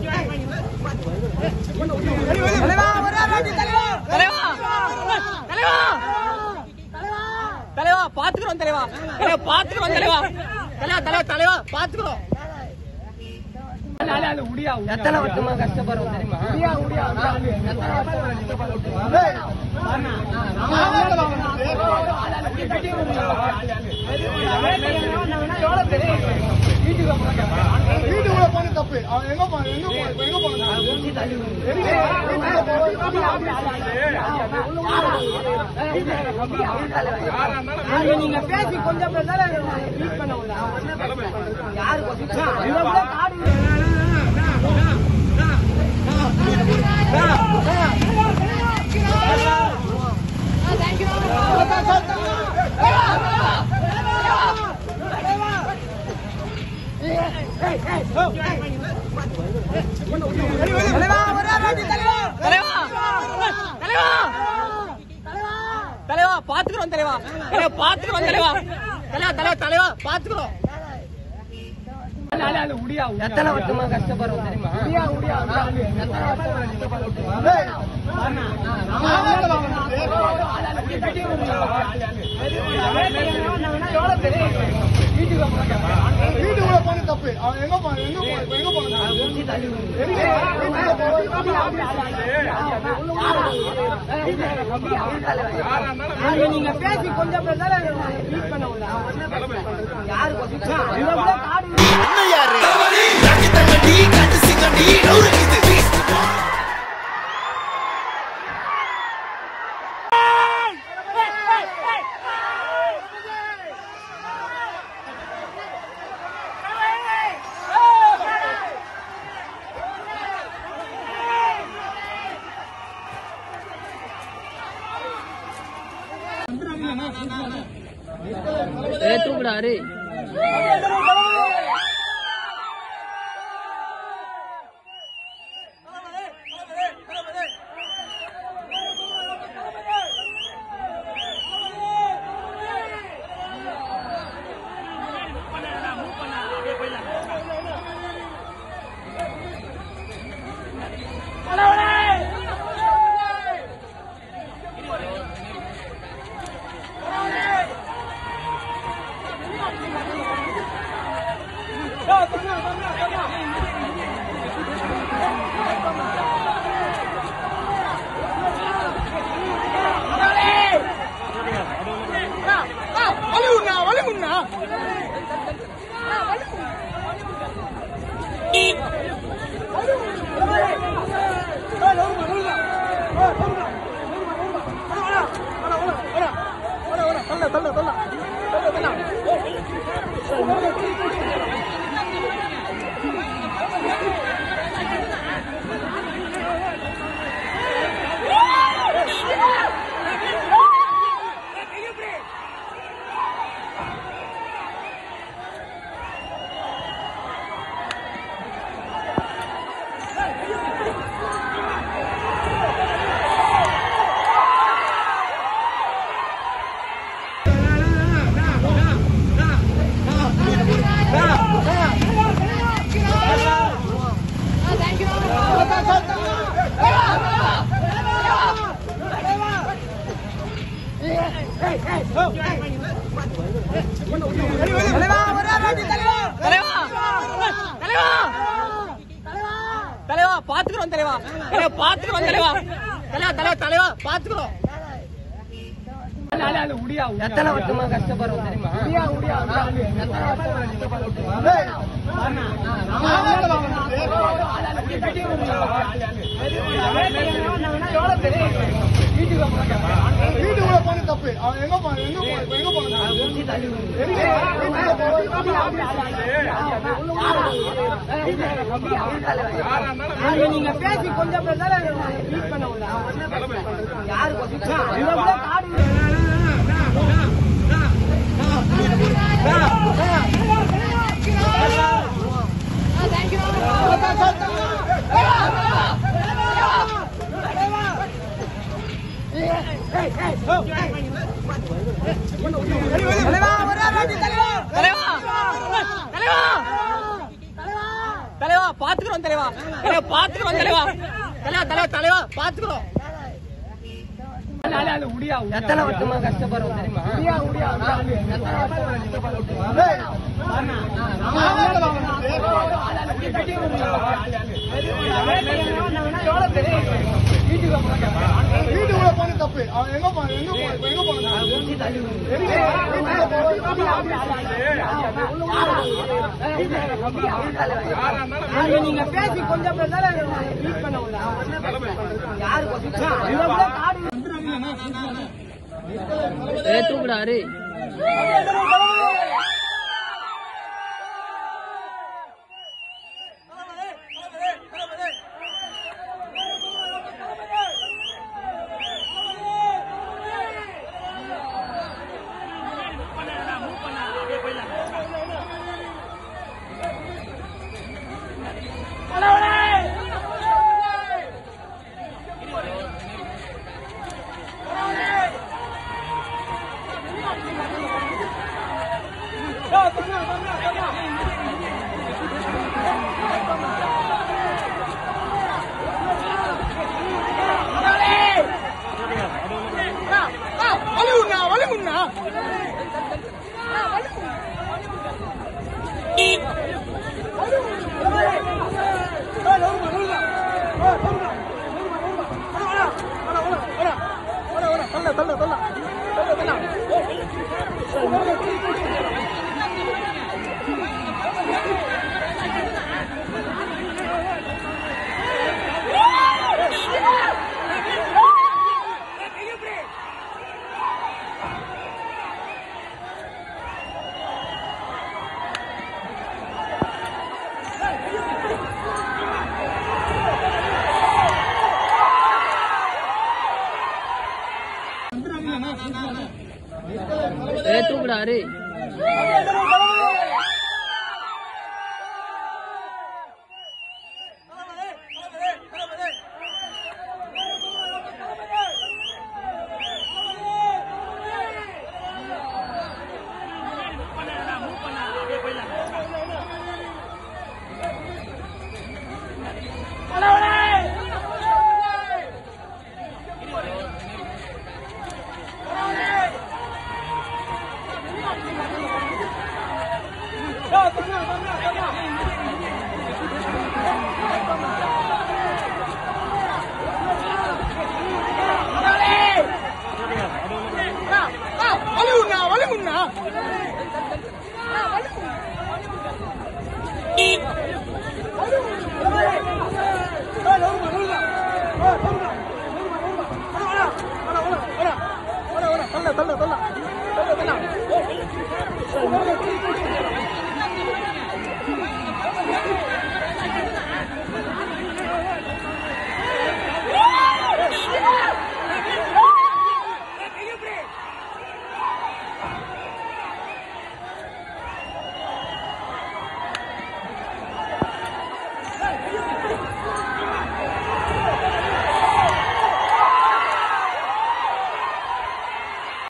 தலைவா தலைவா தலைவா பாத்துக்கிறோம் தலைவா தலைவா பாத்துக்கிறோம் தலைவா தலைவா தலைவா தலைவா பாத்துக்கிறோம் எத்தனை வருஷமா கஷ்டப்படுறோம் தெரியுமா வீட்டுக்குள்ள போன தப்பு அவன் எங்க போன எங்க போன இப்ப எங்க போன நீங்க பேசி கொஞ்சம் பேர் ட்ரீட் பண்ண யாரு தலைவா தலைவா தலைவா பாத்துக்கிறோம் தலைவா தலைவா பாத்துக்கிறோம் தலைவா தலைவா தலைவா தலைவா பாத்துக்கிறோம் எத்தனை வருஷமா கஷ்டப்படுறோம் தெரியுமா வீட்டுக்குள்ள போன தப்பு அவன் எங்க போன எங்க போன இப்ப எங்க போன நீங்க பேசி கொஞ்சம் பேர் ட்ரீட் பண்ண யாரு தூக்குடாரு தலைவா தலைவா தலைவா பாத்துக்கிறோம் தலைவா தலைவா பாத்துக்கிறோம் தலைவா தலைவா தலைவா தலைவா பாத்துக்கிறோம் எத்தனை வருஷமா கஷ்டப்படுறோம் தெரியுமா வீட்டுக்குள்ள போன தப்பு அவன் எங்க போன எங்க போன இப்ப எங்க போன நீங்க பேசி கொஞ்சம் பேர் ட்ரீட் பண்ண யாரு தலைவா தலைவா தலைவா பாத்துக்கிறோம் தலைவா தலைவா பாத்துக்கிறோம் தலைவா தலைவா தலைவா தலைவா பாத்துக்கிறோம் எத்தனை வருஷமா கஷ்டப்படுறோம் தெரியுமா டேய், நான் மேல வாங்க. வீட்டுக்குள்ள போன தப்பு அவன் எங்க போன எங்க போன இப்ப எங்க போன எங்க வீட்டுக்குள்ள நீங்க பேசி கொஞ்சம் பேர் பண்ண ஏ தூக்குடா அரே வலி உண்ணா வலி உண்ணா ஏ தூக்குடா அரே அண்ணா